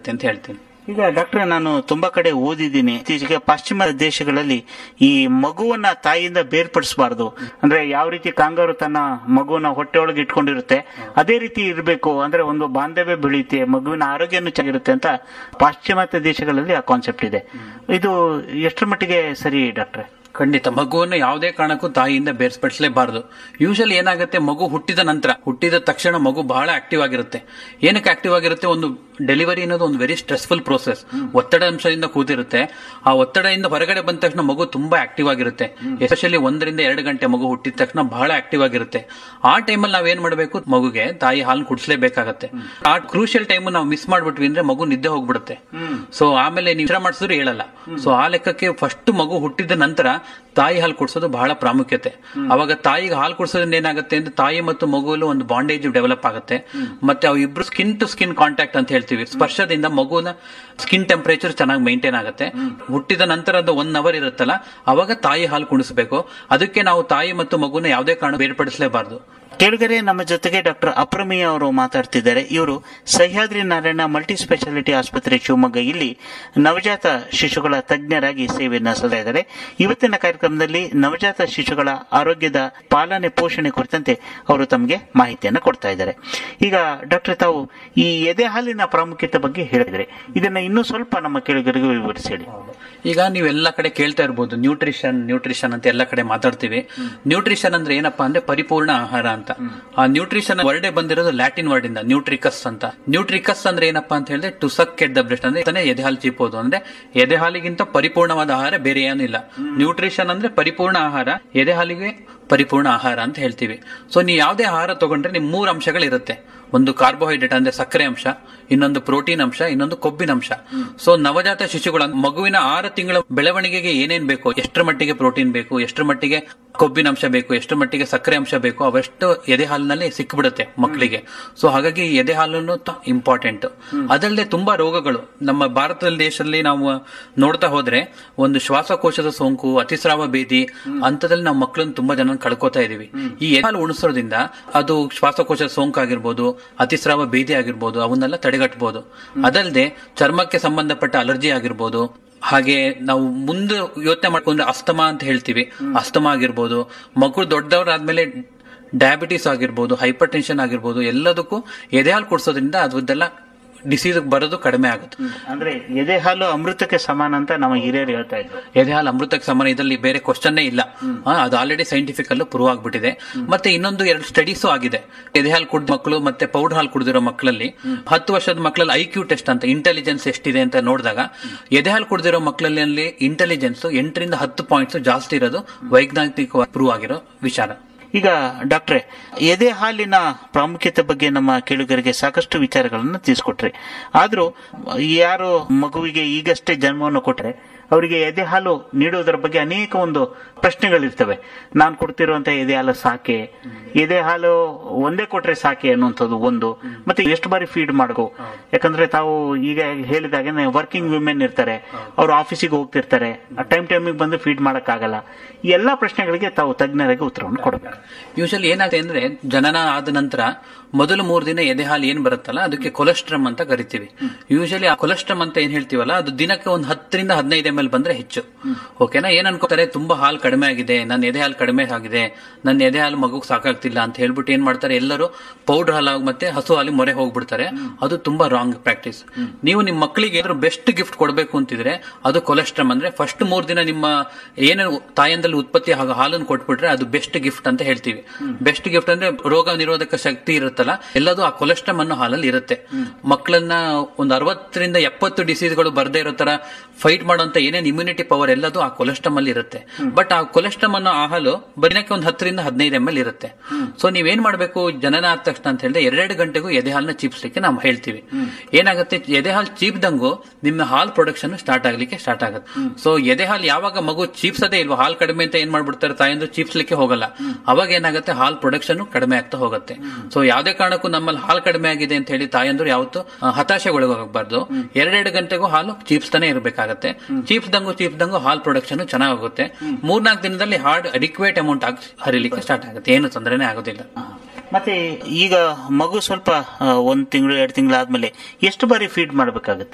ಆಗುತ್ತೆ ಅಂತ ಹೇಳ್ತೀನಿ ಈಗ ಡಾಕ್ಟ್ರೆ ನಾನು ತುಂಬಾ ಕಡೆ ಓದಿದ್ದೀನಿ ಇತ್ತೀಚೆಗೆ ಪಾಶ್ಚಿಮಾತ್ಯ ದೇಶಗಳಲ್ಲಿ ಈ ಮಗುವನ್ನ ತಾಯಿಯಿಂದ ಬೇರ್ಪಡಿಸಬಾರ್ದು ಅಂದ್ರೆ ಯಾವ ರೀತಿ ಕಾಂಗಾರು ತನ್ನ ಮಗುವನ್ನ ಹೊಟ್ಟೆಯೊಳಗೆ ಇಟ್ಕೊಂಡಿರುತ್ತೆ ಅದೇ ರೀತಿ ಇರಬೇಕು ಅಂದ್ರೆ ಒಂದು ಬಾಂಧವ್ಯ ಬೆಳೆಯುತ್ತೆ ಮಗುವಿನ ಆರೋಗ್ಯನೂ ಚೆನ್ನಾಗಿರುತ್ತೆ ಅಂತ ಪಾಶ್ಚಿಮಾತ್ಯ ದೇಶಗಳಲ್ಲಿ ಆ ಕಾನ್ಸೆಪ್ಟ್ ಇದೆ ಇದು ಎಷ್ಟರ ಮಟ್ಟಿಗೆ ಸರಿ ಡಾಕ್ಟ್ರೆ ಖಂಡಿತ ಮಗುವನ್ನು ಯಾವುದೇ ಕಾರಣಕ್ಕೂ ತಾಯಿಯಿಂದ ಬೇರ್ಪಡಿಸಲೇಬಾರದು ಯೂಶಲಿ ಏನಾಗುತ್ತೆ ಮಗು ಹುಟ್ಟಿದ ನಂತರ ಹುಟ್ಟಿದ ತಕ್ಷಣ ಮಗು ಬಹಳ ಆಕ್ಟಿವ್ ಆಗಿರುತ್ತೆ ಏನಕ್ಕೆ ಆಕ್ಟಿವ್ ಆಗಿರುತ್ತೆ ಒಂದು ಡೆಲಿವರಿ ಅನ್ನೋದು ಒಂದು ವೆರಿ ಸ್ಟ್ರೆಸ್ಫುಲ್ ಪ್ರೋಸೆಸ್ ಒತ್ತಡ ಅಂಶದಿಂದ ಕೂತಿರುತ್ತೆ ಆ ಒತ್ತಡದಿಂದ ಹೊರಗಡೆ ಬಂದ ತಕ್ಷಣ ಮಗು ತುಂಬಾ ಆಕ್ಟಿವ್ ಆಗಿರುತ್ತೆ ಎಸ್ಪೆಷಲಿ ಒಂದರಿಂದ ಎರಡು ಗಂಟೆ ಮಗು ಹುಟ್ಟಿದ ತಕ್ಷಣ ಬಹಳ ಆಕ್ಟಿವ್ ಆಗಿರುತ್ತೆ ಆ ಟೈಮಲ್ಲಿ ನಾವೇನ್ ಮಾಡಬೇಕು ಮಗುಗೆ ತಾಯಿ ಹಾಲು ಕುಡಿಸ್ಲೇಬೇಕಾಗತ್ತೆ ಆ ಕ್ರೂಷಿಯಲ್ ಟೈಮ್ ನಾವು ಮಿಸ್ ಮಾಡ್ಬಿಟ್ವಿ ಅಂದ್ರೆ ಮಗು ನಿದ್ದೆ ಹೋಗ್ಬಿಡುತ್ತೆ ಸೊ ಆಮೇಲೆ ನೀವು ವಿಚಾರ ಮಾಡಿಸಿದ್ರು ಹೇಳಲ್ಲ ಸೊ ಆ ಲೆಕ್ಕಕ್ಕೆ ಫಸ್ಟ್ ಮಗು ಹುಟ್ಟಿದ ನಂತರ ತಾಯಿ ಹಾಲು ಕುಡಿಸೋದು ಬಹಳ ಪ್ರಾಮುಖ್ಯತೆ ಅವಾಗ ತಾಯಿಗೆ ಹಾಲು ಕುಡಿಸೋದ್ರಿಂದ ಏನಾಗುತ್ತೆ ಅಂದ್ರೆ ತಾಯಿ ಮತ್ತು ಮಗುವಲ್ಲೂ ಒಂದು ಬಾಂಡೇಜ್ ಡೆವಲಪ್ ಆಗುತ್ತೆ ಮತ್ತೆ ಅವು ಇಬ್ರು ಸ್ಕಿನ್ ಟು ಸ್ಕಿನ್ ಕಾಂಟ್ಯಾಕ್ಟ್ ಅಂತ ಹೇಳ್ತೀವಿ ಸ್ಪರ್ಶದಿಂದ ಮಗುವಿನ ಸ್ಕಿನ್ ಟೆಂಪರೇಚರ್ ಚೆನ್ನಾಗಿ ಮೇಂಟೈನ್ ಆಗುತ್ತೆ ಹುಟ್ಟಿದ ನಂತರದ ಒನ್ ಅವರ್ ಇರುತ್ತಲ್ಲ ಅವಾಗ ತಾಯಿ ಹಾಲು ಕುಣಿಸ್ಬೇಕು ಅದಕ್ಕೆ ನಾವು ತಾಯಿ ಮತ್ತು ಮಗುನ ಯಾವುದೇ ಕಾರಣ ಬೇರ್ಪಡಿಸಲೇಬಾರದು ಕೇಳಿದರೆ ನಮ್ಮ ಜೊತೆಗೆ ಡಾಕ್ಟರ್ ಅಪ್ರಮೇಯ ಅವರು ಮಾತಾಡ್ತಿದ್ದಾರೆ ಇವರು ಸಹ್ಯಾದ್ರಿ ನಾರಾಯಣ ಮಲ್ಟಿ ಸ್ಪೆಷಾಲಿಟಿ ಆಸ್ಪತ್ರೆ ಶಿವಮೊಗ್ಗ ಇಲ್ಲಿ ನವಜಾತ ಶಿಶುಗಳ ತಜ್ಞರಾಗಿ ಸೇವೆಯನ್ನು ಸಲ್ಲಿಸ್ತಾ ಇದ್ದಾರೆ ಇವತ್ತಿನ ಕಾರ್ಯಕ್ರಮದಲ್ಲಿ ನವಜಾತ ಶಿಶುಗಳ ಆರೋಗ್ಯದ ಪಾಲನೆ ಪೋಷಣೆ ಕುರಿತಂತೆ ಅವರು ತಮಗೆ ಮಾಹಿತಿಯನ್ನು ಕೊಡ್ತಾ ಇದ್ದಾರೆ ಈಗ ಡಾಕ್ಟರ್ ತಾವು ಈ ಎದೆ ಹಾಲಿನ ಪ್ರಾಮುಖ್ಯತೆ ಬಗ್ಗೆ ಹೇಳಿದ್ರೆ ಇದನ್ನ ಇನ್ನೂ ಸ್ವಲ್ಪ ನಮ್ಮ ಕೇಳಿಗರಿಗೆ ವಿವರಿಸಿ ಹೇಳಿ ಈಗ ನೀವೆಲ್ಲ ಕಡೆ ಕೇಳ್ತಾ ಇರ್ಬೋದು ನ್ಯೂಟ್ರಿಷನ್ ನ್ಯೂಟ್ರಿಷನ್ ಅಂತ ಎಲ್ಲ ಕಡೆ ಮಾತಾಡ್ತೀವಿ ನ್ಯೂಟ್ರಿಷನ್ ಅಂದ್ರೆ ಏನಪ್ಪಾ ಅಂದ್ರೆ ಪರಿಪೂರ್ಣ ಆಹಾರ ಅಂತ ಆ ನ್ಯೂಟ್ರಿಷನ್ ವರ್ಡೇ ಬಂದಿರೋದು ಲ್ಯಾಟಿನ್ ವರ್ಡ್ ಇಂದ ನ್ಯೂಟ್ರಿಕಸ್ ಅಂತ ನ್ಯೂಟ್ರಿಕಸ್ ಅಂದ್ರೆ ಏನಪ್ಪಾ ಅಂತ ಹೇಳಿದ್ರೆ to suck at the breast ಅಂದ್ರೆ ತಾನೇ ಎದೆ ಹಾಲು ಚೀಪೋದು ಅಂದ್ರೆ ಎದೆ ಹಾಲಿಗಿಂತ ಪರಿಪೂರ್ಣವಾದ ಆಹಾರ ಬೇರೆ ಏನಿಲ್ಲ ನ್ಯೂಟ್ರಿಷನ್ ಅಂದ್ರೆ ಪರಿಪೂರ್ಣ ಆಹಾರ ಎದೆ ಹಾಲಿಗೆ ಪರಿಪೂರ್ಣ ಆಹಾರ ಅಂತ ಹೇಳ್ತೀವಿ ಸೊ ನೀವು ಯಾವುದೇ ಆಹಾರ ತಗೊಂಡ್ರೆ ನಿಮ್ ಮೂರು ಅಂಶಗಳಿರುತ್ತೆ ಒಂದು ಕಾರ್ಬೋಹೈಡ್ರೇಟ್ ಅಂದ್ರೆ ಸಕ್ಕರೆ ಅಂಶ ಇನ್ನೊಂದು ಪ್ರೋಟೀನ್ ಅಂಶ ಇನ್ನೊಂದು ಕೊಬ್ಬಿನ ಅಂಶ ಸೊ ನವಜಾತ ಶಿಶುಗಳ ಮಗುವಿನ ಆರು ತಿಂಗಳ ಬೆಳವಣಿಗೆಗೆ ಏನೇನ್ ಬೇಕು ಎಷ್ಟರ ಮಟ್ಟಿಗೆ ಪ್ರೋಟೀನ್ ಬೇಕು ಎಷ್ಟರ ಮಟ್ಟಿಗೆ ಕೊಬ್ಬಿನ ಅಂಶ ಬೇಕು ಎಷ್ಟರ ಮಟ್ಟಿಗೆ ಸಕ್ಕರೆ ಅಂಶ ಬೇಕು ಅವಷ್ಟು ಎದೆ ಹಾಲಿನಲ್ಲಿ ಸಿಕ್ಬಿಡುತ್ತೆ ಮಕ್ಕಳಿಗೆ ಸೊ ಹಾಗಾಗಿ ಎದೆ ಹಾಲನ್ನು ಇಂಪಾರ್ಟೆಂಟ್ ಅದಲ್ಲದೆ ತುಂಬಾ ರೋಗಗಳು ನಮ್ಮ ಭಾರತ ದೇಶದಲ್ಲಿ ನಾವು ನೋಡ್ತಾ ಹೋದ್ರೆ ಒಂದು ಶ್ವಾಸಕೋಶದ ಸೋಂಕು ಅತಿಸ್ರಾವ ಭೇದಿ ಅಂತದಲ್ಲಿ ನಾವು ಮಕ್ಕಳನ್ನು ತುಂಬಾ ಜನ ಕಳ್ಕೊತಾ ಇದೀವಿ ಈ ಎದೆ ಹಾಲು ಉಣಿಸೋದ್ರಿಂದ ಅದು ಶ್ವಾಸಕೋಶದ ಸೋಂಕು ಆಗಿರ್ಬೋದು ಅತಿಸ್ರಾವ ಭೇದಿ ಆಗಿರ್ಬೋದು ಅವನ್ನೆಲ್ಲ ತಡೆಗಟ್ಟಬಹುದು ಅದಲ್ಲದೆ ಚರ್ಮಕ್ಕೆ ಸಂಬಂಧಪಟ್ಟ ಅಲರ್ಜಿ ಆಗಿರ್ಬೋದು ಹಾಗೆ ನಾವು ಮುಂದೆ ಯೋಚನೆ ಮಾಡ್ಕೊಂಡ್ರೆ ಅಸ್ತಮಾ ಅಂತ ಹೇಳ್ತೀವಿ ಅಸ್ತಮಾ ಆಗಿರ್ಬೋದು ಮಕ್ಕಳು ದೊಡ್ಡವರಾದ್ಮೇಲೆ ಡಯಾಬಿಟಿಸ್ ಆಗಿರ್ಬೋದು ಹೈಪರ್ ಟೆನ್ಷನ್ ಆಗಿರ್ಬೋದು ಎಲ್ಲದಕ್ಕೂ ಎದೆ ಹಾಲು ಕುಡಿಸೋದ್ರಿಂದ ಅದರದ್ದೆಲ್ಲ ಡಿಸೀಸ್ ಬರೋದು ಕಡಿಮೆ ಆಗುತ್ತೆ ಅಂದ್ರೆ ಎದೆ ಹಾಲು ಅಮೃತಕ್ಕೆ ಸಮಾನ ಅಂತ ನಮ್ಮ ಹಿರಿಯರು ಹೇಳ್ತಾ ಇದ್ರು ಎದೆ ಹಾಲು ಅಮೃತಕ್ಕೆ ಸಮಾನ ಇದರಲ್ಲಿ ಬೇರೆ ಕ್ವಶನ್ನೇ ಇಲ್ಲ ಆ, ಅದು ಆಲ್ರೆಡಿ ಸೈಂಟಿಫಿಕ್ ಅಲ್ಲೂ ಪ್ರೂವ್ ಆಗ್ಬಿಟ್ಟಿದೆ ಮತ್ತೆ ಇನ್ನೊಂದು ಎರಡು ಸ್ಟಡೀಸು ಆಗಿದೆ ಎದೆ ಹಾಲು ಕುಡಿದ ಮಕ್ಕಳು ಮತ್ತೆ ಪೌಡರ್ ಹಾಲು ಕುಡಿದಿರೋ ಮಕ್ಕಳಲ್ಲಿ ಹತ್ತು ವರ್ಷದ ಮಕ್ಕಳಲ್ಲಿ ಐ ಕ್ಯೂ ಟೆಸ್ಟ್ ಅಂತ ಇಂಟೆಲಿಜೆನ್ಸ್ ಎಷ್ಟಿದೆ ಅಂತ ನೋಡಿದಾಗ ಎದೆ ಹಾಲು ಕುಡಿದಿರೋ ಮಕ್ಕಳಲ್ಲಿ ಇಂಟೆಲಿಜೆನ್ಸ್ ಎಂಟರಿಂದ ಹತ್ತು ಪಾಯಿಂಟ್ಸ್ ಜಾಸ್ತಿ ಇರೋದು ವೈಜ್ಞಾನಿಕವಾಗಿ ಪ್ರೂವ್ ಆಗಿರೋ ವಿಚಾರ ಈಗ ಡಾಕ್ಟ್ರೆ ಎದೆ ಹಾಲಿನ ಪ್ರಾಮುಖ್ಯತೆ ಬಗ್ಗೆ ನಮ್ಮ ಕೇಳುಗರಿಗೆ ಸಾಕಷ್ಟು ವಿಚಾರಗಳನ್ನು ತಿಳಿಸ್ಕೊಟ್ರಿ ಆದ್ರೂ ಯಾರು ಮಗುವಿಗೆ ಈಗಷ್ಟೇ ಜನ್ಮವನ್ನು ಕೊಟ್ರೆ ಅವರಿಗೆ ಎದೆ ಹಾಲು ನೀಡುವುದರ ಬಗ್ಗೆ ಅನೇಕ ಒಂದು ಪ್ರಶ್ನೆಗಳಿರ್ತವೆ ನಾನು ಕೊಡ್ತಿರುವಂತ ಎದೆ ಹಾಲು ಸಾಕೆ ಎದೆ ಹಾಲು ಒಂದೇ ಕೊಟ್ರೆ ಸಾಕೆ ಅನ್ನುವಂಥದ್ದು ಒಂದು ಮತ್ತೆ ಎಷ್ಟು ಬಾರಿ ಫೀಡ್ ಮಾಡಬೇಕು ಯಾಕಂದ್ರೆ ತಾವು ಈಗ ಹೇಳಿದಾಗೆ ವರ್ಕಿಂಗ್ ವಿಮೆನ್ ಇರ್ತಾರೆ ಅವರು ಆಫೀಸಿಗೆ ಹೋಗ್ತಿರ್ತಾರೆ ಟೈಮ್ ಟೈಮಿಗೆ ಬಂದು ಫೀಡ್ ಮಾಡಕ್ಕಾಗಲ್ಲ ಈ ಎಲ್ಲಾ ಪ್ರಶ್ನೆಗಳಿಗೆ ತಾವು ತಜ್ಞರಾಗಿ ಉತ್ತರವನ್ನು ಕೊಡಬೇಕು ಯೂಶಲಿ ಏನಾಗುತ್ತೆ ಅಂದ್ರೆ ಜನನ ಆದ ನಂತರ ಮೊದಲು ಮೂರು ದಿನ ಎದೆ ಹಾಲು ಏನ್ ಬರುತ್ತಲ್ಲ ಅದಕ್ಕೆ ಕೊಲೆಸ್ಟ್ರಮ್ ಅಂತ ಕರಿತೀವಿ ಯೂಶಲಿ ಆ ಕೊಲೆಸ್ಟ್ರಮ್ ಅಂತ ಏನ್ ಹೇಳ್ತೀವಲ್ಲ ಅದು ದಿನಕ್ಕೆ ಒಂದು ಹತ್ತರಿಂದ ಹದಿನೈದು ಎಮ್ ಎಲ್ ಬಂದ್ರೆ ಹೆಚ್ಚು ಓಕೆನಾ ಏನ್ ಅನ್ಕೋತಾರೆ ತುಂಬಾ ಹಾಲು ಕಡಿಮೆ ಆಗಿದೆ ನನ್ನ ಎದೆ ಹಾಲು ಕಡಿಮೆ ಆಗಿದೆ ನನ್ನ ಎದೆ ಹಾಲು ಮಗುಗೆ ಸಾಕಾಗ್ತಿಲ್ಲ ಅಂತ ಹೇಳ್ಬಿಟ್ಟು ಏನ್ ಮಾಡ್ತಾರೆ ಎಲ್ಲರೂ ಪೌಡರ್ ಹಾಲು ಮತ್ತೆ ಹಸು ಹಾಲು ಮೊರೆ ಹೋಗ್ಬಿಡ್ತಾರೆ ಅದು ತುಂಬಾ ರಾಂಗ್ ಪ್ರಾಕ್ಟೀಸ್ ನೀವು ನಿಮ್ಮ ಮಕ್ಕಳಿಗೆ ಏನಾದ್ರು ಬೆಸ್ಟ್ ಗಿಫ್ಟ್ ಕೊಡಬೇಕು ಅಂತಿದ್ರೆ ಅದು ಕೊಲೆಸ್ಟ್ರಮ್ ಅಂದ್ರೆ ಫಸ್ಟ್ ಮೂರ್ ದಿನ ನಿಮ್ಮ ಏನೇನು ತಾಯಂದಲ್ಲಿ ಉತ್ಪತ್ತಿ ಆಗ ಹಾಲನ್ನು ಕೊಟ್ಬಿಟ್ರೆ ಅದು ಬೆಸ್ಟ್ ಗಿಫ್ಟ್ ಅಂತ ಹೇಳ್ತೀವಿ ಬೆಸ್ಟ್ ಗಿಫ್ಟ್ ಅಂದ್ರೆ ರೋಗ ನಿರೋಧಕ ಶಕ್ತಿ ಇರುತ್ತಲ್ಲ ಎಲ್ಲದೂ ಆ ಕೊಲೆಸ್ಟ್ರಮ್ ಅನ್ನೋ ಹಾಲಲ್ಲಿ ಇರುತ್ತೆ ಮಕ್ಕಳನ್ನ ಒಂದು ಅರವತ್ತರಿಂದ ಎಪ್ಪತ್ತು ಡಿಸೀಸ್ಗಳು ಬರದೇ ಇರೋ ತರ ಫೈಟ್ ಮಾಡುವಂತ ಏನೇನು ಇಮ್ಯುನಿಟಿ ಪವರ್ ಎಲ್ಲದೂ ಆ ಕೊಲೆಸ್ಟ್ರಮ್ ಅಲ್ಲಿ ಇರುತ್ತೆ ಬಟ್ ಆ ಕೊಲೆಸ್ಟ್ರಮ್ ಅನ್ನೋ ಆ ಹಾಲು ಬರಿನಕ್ಕೆ ಒಂದು ಹತ್ತರಿಂದ ಹದಿನೈದು ಎಮ್ ಎಲ್ ಇರುತ್ತೆ ಸೊ ನೀವೇನ್ ಮಾಡ್ಬೇಕು ಜನನ ಆದ ತಕ್ಷಣ ಅಂತ ಹೇಳಿದ್ರೆ ಎರಡೆರಡು ಗಂಟೆಗೂ ಎದೆ ಹಾಲನ್ನ ಚೀಪ್ಸ್ಲಿಕ್ಕೆ ನಾವು ಹೇಳ್ತೀವಿ ಏನಾಗುತ್ತೆ ಎದೆ ಹಾಲು ಚೀಪ್ದಂಗು ನಿಮ್ಮ ಹಾಲ್ ಪ್ರೊಡಕ್ಷನ್ ಸ್ಟಾರ್ಟ್ ಆಗ್ಲಿಕ್ಕೆ ಸ್ಟಾರ್ಟ್ ಆಗುತ್ತೆ ಸೊ ಎದೆ ಹಾಲು ಯಾವಾಗ ಮಗು ಚೀಪ್ಸದೇ ಇಲ್ವಾ ಹಾಲ್ ಕಡಿಮೆ ಅಂತ ಏನ್ ಮಾಡ್ಬಿಡ್ತಾರೆ ತಾಯಂದ್ರು ಚೀಪ್ಸ್ಲಿಕ್ಕೆ ಹೋಗಲ್ಲ ಅವಾಗ ಏನಾಗುತ್ತೆ ಹಾಲ್ ಪ್ರೊಡಕ್ಷನ್ ಕಡಿಮೆ ಆಗ್ತಾ ಹೋಗುತ್ತೆ ಸೊ ಯಾವ್ದೇ ಕಾರಣಕ್ಕೂ ನಮ್ಮಲ್ಲಿ ಹಾಲು ಕಡಿಮೆ ಆಗಿದೆ ಅಂತ ಹೇಳಿ ತಾಯಂದ್ರು ಯಾವತ್ತು ಹತಾಶೆಗೊಳಗಾಗಬಾರ್ದು ಎರಡೆರಡು ಗಂಟೆಗೂ ಹಾಲು ಚೀಪ್ಸ್ತಾನೆ ಇರಬೇಕಾಗತ್ತೆ ಚೀಪ್ಸ್ದಂಗು ಚೀಪ್ಸ್ದಂಗು ಹಾಲ್ ಪ್ರೊಡಕ್ಷನ್ ಚೆನ್ನಾಗುತ್ತೆ ಮೂರ್ನಾಲ್ಕು ದಿನದಲ್ಲಿ ಹಾರ್ಡ್ ಅಡಿಕ್ವೇಟ್ ಅಮೌಂಟ್ ಆಗಿ ಹರಿಲಿಕ್ಕೆ ಸ್ಟಾರ್ಟ್ ಆಗುತ್ತೆ ಏನು ತೊಂದರೆನೇ ಆಗೋದಿಲ್ಲ ಮತ್ತೆ ಈಗ ಮಗು ಸ್ವಲ್ಪ ಆ, ಒಂದ್ ತಿಂಗಳು ಎರಡು ತಿಂಗಳು ಆದ್ಮೇಲೆ ಎಷ್ಟು ಬಾರಿ ಫೀಡ್ ಮಾಡಬೇಕಾಗುತ್ತೆ